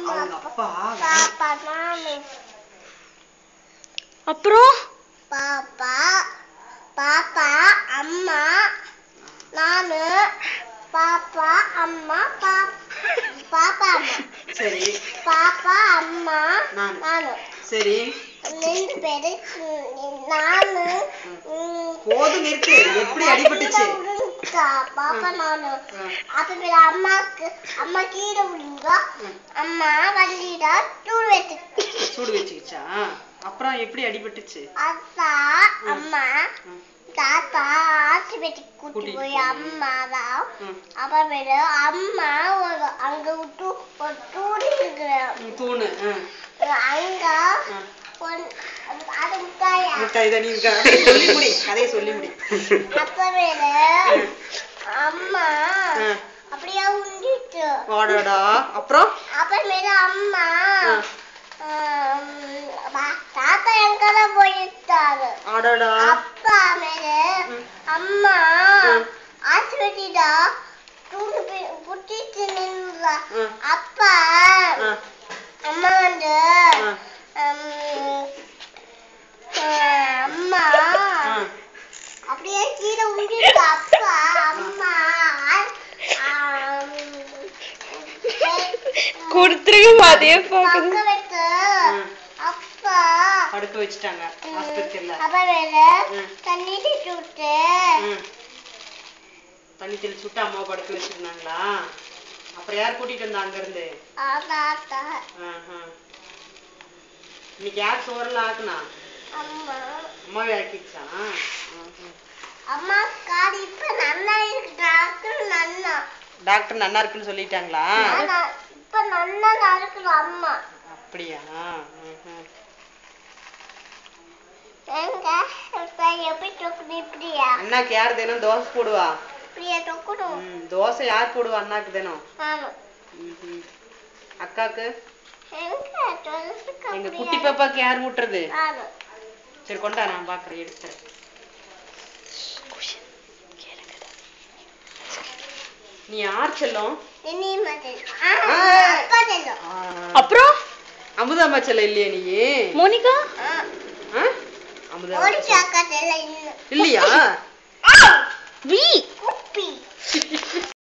அவங்க அப்பா பாப்பா நானு அப்புறம் பாப்பா பாப்பா அம்மா நானு பாப்பா அம்மா பாப் பாப்பா அம்மா சரி பாப்பா அம்மா நான். நானு சரி ரெண்டு பேரு ம், நானு ம், போதும் நிறுத்து எப்படி அடிபட்டுச்சு கீழே விழுந்துட்டா, பாப்பா நானு ஆ. அப்புறம் அம்மாக்கு அம்மா கீழே விழுந்தா ம். அம்மா வண்டிடா தூள் வச்சு சூடு வச்சுக்கிச்சா அப்புறம் எப்படி அடிபட்டுச்சு அப்பா அம்மா ம். தாத்தா ஆஸ்பத்திரிக்கு கூட்டி கூட்டிட்டு போய் போய். அம்மாவா ம். அப்புறமேலு அம்மா ஒரு அங்க விட்டு ஒரு தூண் இருக்கிற ம், தூணு ம். அங்க ம். ஒன்- அது முட்டாயா முட்டாய் தான் நீ இருக்க. அப்படியே சொல்லி முடி கதையை சொல்லி முடி அப்புறமேலு ம். அம்மா ம். அப்படியே உண்டிட்டு வாடாடா அப்புறம் அப்புறமேலு அம்மா ம். ஆம், பா- தாத்தா எங்கதான் போயிருக்காரு ஆடாடா அப்பா மேல ம். அம்மா ம். ஆஸ்பத்திரிடா தூண்டு குட்டிட்டு நின்றா ம். அப்பா ஆ, அம்மா வந்து ஆ, ஹம், ஆ, அம்மா ஆ. அப்படியே கீழே உண்டிட்டு அப்பா அம்மா ஆம், கொடுத்துருங்க அதே பாக்குது பக்க வச்சு ம். அப்பா படுக்க வச்சுட்டாங்க ஆஸ்பத்திரியில அப்புறமேல ம். தண்ணி தீட்டு விட்டு ம். தண்ணி தெளிச்சு விட்டு அம்மாவை படுக்க வச்சிருந்தாங்களா அப்புறம் யார் கூட்டிட்டு வந்தா அங்க இருந்து தாத்தா ஆஹா. இன்னைக்கு யார் சோறுலாம் ஆக்குனா அம்மா அம்மாவே ஆக்கிடுச்சா ஆஹா. அம்மா காடு இப்ப நல்லா இருக்கு டாக்டர் நல்லா டாக்டர் நல்லா இருக்குன்னு சொல்லிட்டாங்களா ஆனா, இப்ப நல்லா நடக்குது அம்மா அப்படியா ஆஹா. எங்க இப்ப எப்படி தொக்கணும் இப்படியா அண்ணாக்கு யார் தினம் தோசை போடுவா இப்படியா தொக்கணும் ம், தோசை யார் போடுவா அண்ணாக்கு தினம் நானும் ம்ஹும். அக்காக்கு எங்க தொலைச்சுக்க எங்க குட்டி முடியாது பாப்பாக்கு யார் ஊட்டுறது நானும் சரி கொண்டா நான் பாக்குறேன் எடுத்துறேன் நீ யார் செல்லம் இனி மாதிரி ஆ. அப்பா தெரியும் அப்புறம் அமுதாம்மா செல்லம் இல்லையா நீ மோனிகா ஆ? அமுதா ஓடிச்சு அக்கா தெரியல இன்னும் இல்லையா வி குப்பி